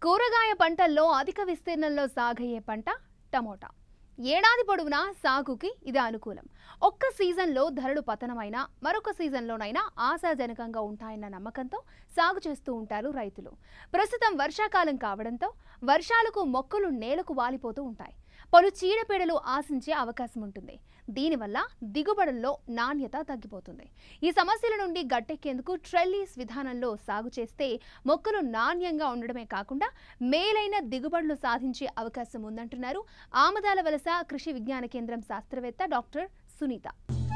కూరగాయ పంటల్లో అధిక విస్తీర్ణంలో సాగయ్యే పంట టమోటా ఏడాది పొడవునా సాగుకి ఇది అనుకూలం ఒక్క సీజన్లో ధరలు పతనమైనా మరొక సీజన్లోనైనా ఆశాజనకంగా ఉంటాయన్న నమ్మకంతో సాగు చేస్తూ ఉంటారు రైతులు ప్రస్తుతం వర్షాకాలం కావడంతో వర్షాలకు మొక్కలు నేలకు వాలిపోతూ ఉంటాయి పలు చీడపీడలు ఆశించే అవకాశం ఉంటుంది దీనివల్ల దిగుబడుల్లో నాణ్యత తగ్గిపోతుంది ఈ సమస్యల నుండి గట్టెక్కేందుకు ట్రెల్లీస్ విధానంలో సాగు చేస్తే మొక్కలు నాణ్యంగా ఉండడమే కాకుండా మేలైన దిగుబడులు సాధించే అవకాశం ఉందంటున్నారు ఆమదాల వలస కృషి విజ్ఞాన కేంద్రం శాస్త్రవేత్త డాక్టర్ సునీత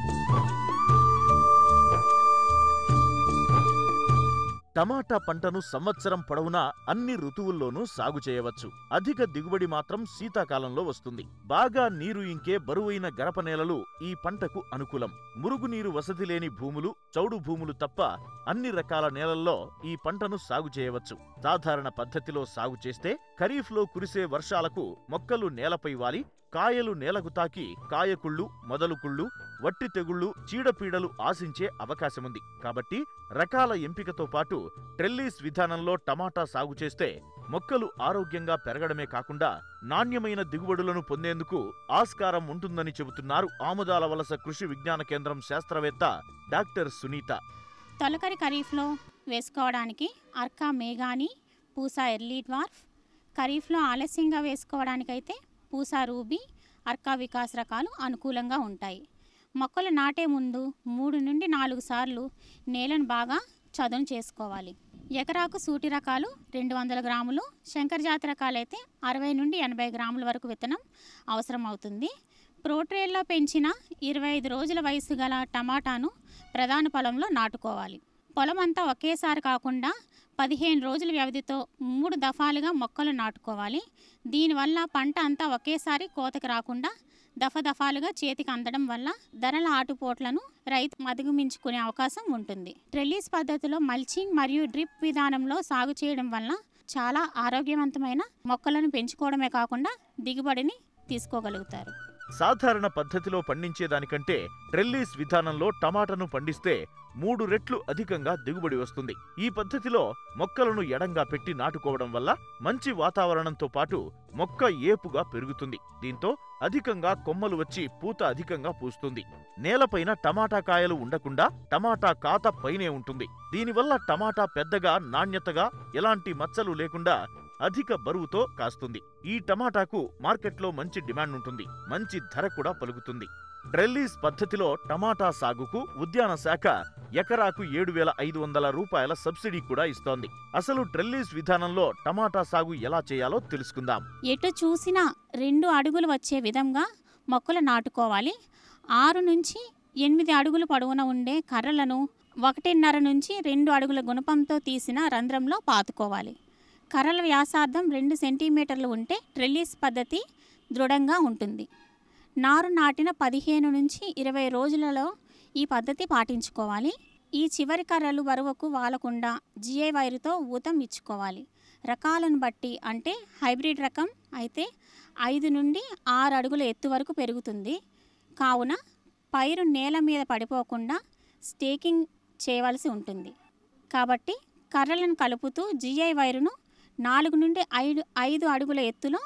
టమాటా పంటను సంవత్సరం పొడవునా అన్ని ఋతువుల్లోనూ సాగు చేయవచ్చు అధిక దిగుబడి మాత్రం శీతాకాలంలో వస్తుంది బాగా నీరు ఇంకే బరువైన గరప నేలలు ఈ పంటకు అనుకూలం మురుగునీరు వసతి లేని భూములు చౌడు భూములు తప్ప అన్ని రకాల నేలల్లో ఈ పంటను సాగు చేయవచ్చు సాధారణ పద్ధతిలో సాగు చేస్తే ఖరీఫ్లో కురిసే వర్షాలకు మొక్కలు నేలపై వాలి కాయలు నేలకు తాకి కాయకుళ్ళు మొదలుకుళ్ళు వట్టి తెగుళ్ళు చీడపీడలు ఆశించే అవకాశముంది కాబట్టి రకాల ఎంపికతో పాటు ట్రెల్లీస్ విధానంలో టమాటా సాగు చేస్తే మొక్కలు ఆరోగ్యంగా పెరగడమే కాకుండా నాణ్యమైన దిగుబడులను పొందేందుకు ఆస్కారం ఉంటుందని చెబుతున్నారు ఆముదాల వలస కృషి విజ్ఞాన కేంద్రం శాస్త్రవేత్త డాక్టర్ సునీత తొలకరి ఖరీఫ్లో వేసుకోవడానికి అర్కా మేఘాని పూసా ఎర్లీ డ్వార్ఫ్ ఖరీఫ్లో ఆలస్యంగా వేసుకోవడానికైతే పూసా రూబీ అర్కా వికాస్ రకాలు అనుకూలంగా ఉంటాయి మొక్కలు నాటే ముందు మూడు నుండి నాలుగు సార్లు నేలను బాగా చదును చేసుకోవాలి ఎకరాకు సూటి రకాలు రెండు వందల గ్రాములు శంకర్ జాతి రకాలైతే అరవై నుండి ఎనభై గ్రాముల వరకు విత్తనం అవసరం అవుతుంది ప్రోట్రేల్లో పెంచిన ఇరవై ఐదు రోజుల వయసు గల టమాటాను ప్రధాన పొలంలో నాటుకోవాలి పొలం అంతా ఒకేసారి కాకుండా పదిహేను రోజుల వ్యవధితో మూడు దఫాలుగా మొక్కలు నాటుకోవాలి దీనివల్ల పంట అంతా ఒకేసారి కోతకు రాకుండా దఫ దఫాలుగా చేతికి అందడం వల్ల ధరల ఆటుపోట్లను రైతు మదిగుమించుకునే అవకాశం ఉంటుంది ట్రెల్లీస్ పద్ధతిలో మల్చింగ్ మరియు డ్రిప్ విధానంలో సాగు చేయడం వల్ల చాలా ఆరోగ్యవంతమైన మొక్కలను పెంచుకోవడమే కాకుండా దిగుబడిని తీసుకోగలుగుతారు సాధారణ పద్ధతిలో పండించేదానికంటే ట్రెల్లీస్ విధానంలో టమాటాను పండిస్తే మూడు రెట్లు అధికంగా దిగుబడి వస్తుంది ఈ పద్ధతిలో మొక్కలను ఎడంగా పెట్టి నాటుకోవడం వల్ల మంచి వాతావరణంతో పాటు మొక్క ఏపుగా పెరుగుతుంది దీంతో అధికంగా కొమ్మలు వచ్చి పూత అధికంగా పూస్తుంది నేలపైన టమాటా కాయలు ఉండకుండా టమాటా కాత పైనే ఉంటుంది దీనివల్ల టమాటా పెద్దగా నాణ్యతగా ఎలాంటి మచ్చలు లేకుండా అధిక బరువుతో కాస్తుంది ఈ టమాటాకు మార్కెట్లో మంచి డిమాండ్ ఉంటుంది మంచి ధర కూడా పలుకుతుంది డ్రెల్లీస్ పద్ధతిలో టమాటా సాగుకు ఉద్యాన శాఖ ఎకరాకు ఏడు వేల ఐదు వందల రూపాయల సబ్సిడీ కూడా ఇస్తోంది అసలు ట్రెల్లీస్ విధానంలో టమాటా సాగు ఎలా చేయాలో తెలుసుకుందాం ఎటు చూసినా రెండు అడుగులు వచ్చే విధంగా మొక్కలు నాటుకోవాలి ఆరు నుంచి ఎనిమిది అడుగులు పొడవున ఉండే కర్రలను ఒకటిన్నర నుంచి రెండు అడుగుల గుణపంతో తీసిన రంధ్రంలో పాతుకోవాలి కర్రల వ్యాసార్థం రెండు సెంటీమీటర్లు ఉంటే ట్రెల్లీస్ పద్ధతి దృఢంగా ఉంటుంది నారు నాటిన పదిహేను నుంచి ఇరవై రోజులలో ఈ పద్ధతి పాటించుకోవాలి ఈ చివరి కర్రలు బరువుకు వాలకుండా జిఐ వైరుతో ఊతం ఇచ్చుకోవాలి రకాలను బట్టి అంటే హైబ్రిడ్ రకం అయితే ఐదు నుండి ఆరు అడుగుల ఎత్తు వరకు పెరుగుతుంది కావున పైరు నేల మీద పడిపోకుండా స్టేకింగ్ చేయవలసి ఉంటుంది కాబట్టి కర్రలను కలుపుతూ జిఐ వైరును నాలుగు నుండి ఐదు ఐదు అడుగుల ఎత్తులో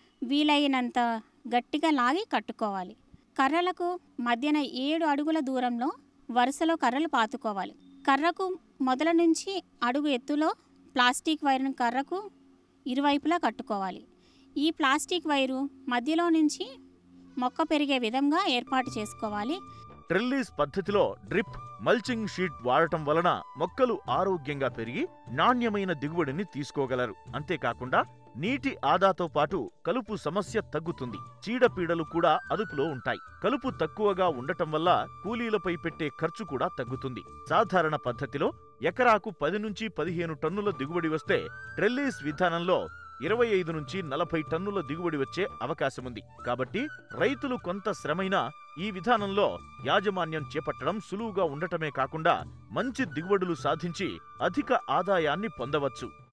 వీలైనంత గట్టిగా లాగి కట్టుకోవాలి కర్రలకు మధ్యన ఏడు అడుగుల దూరంలో వరుసలో కర్రలు పాతుకోవాలి కర్రకు మొదల నుంచి అడుగు ఎత్తులో ప్లాస్టిక్ వైరును కర్రకు ఇరువైపులా కట్టుకోవాలి ఈ ప్లాస్టిక్ వైరు మధ్యలో నుంచి మొక్క పెరిగే విధంగా ఏర్పాటు చేసుకోవాలి ట్రెల్లీస్ పద్ధతిలో డ్రిప్ మల్చింగ్ షీట్ వాడటం వలన మొక్కలు ఆరోగ్యంగా పెరిగి నాణ్యమైన దిగుబడిని తీసుకోగలరు అంతేకాకుండా నీటి ఆదాతో పాటు కలుపు సమస్య తగ్గుతుంది చీడపీడలు కూడా అదుపులో ఉంటాయి కలుపు తక్కువగా ఉండటం వల్ల కూలీలపై పెట్టే ఖర్చు కూడా తగ్గుతుంది సాధారణ పద్ధతిలో ఎకరాకు పది నుంచి పదిహేను టన్నుల దిగుబడి వస్తే ట్రెల్లీస్ విధానంలో ఇరవై ఐదు నుంచి నలభై టన్నుల దిగుబడి వచ్చే అవకాశముంది కాబట్టి రైతులు కొంత శ్రమైనా ఈ విధానంలో యాజమాన్యం చేపట్టడం సులువుగా ఉండటమే కాకుండా మంచి దిగుబడులు సాధించి అధిక ఆదాయాన్ని పొందవచ్చు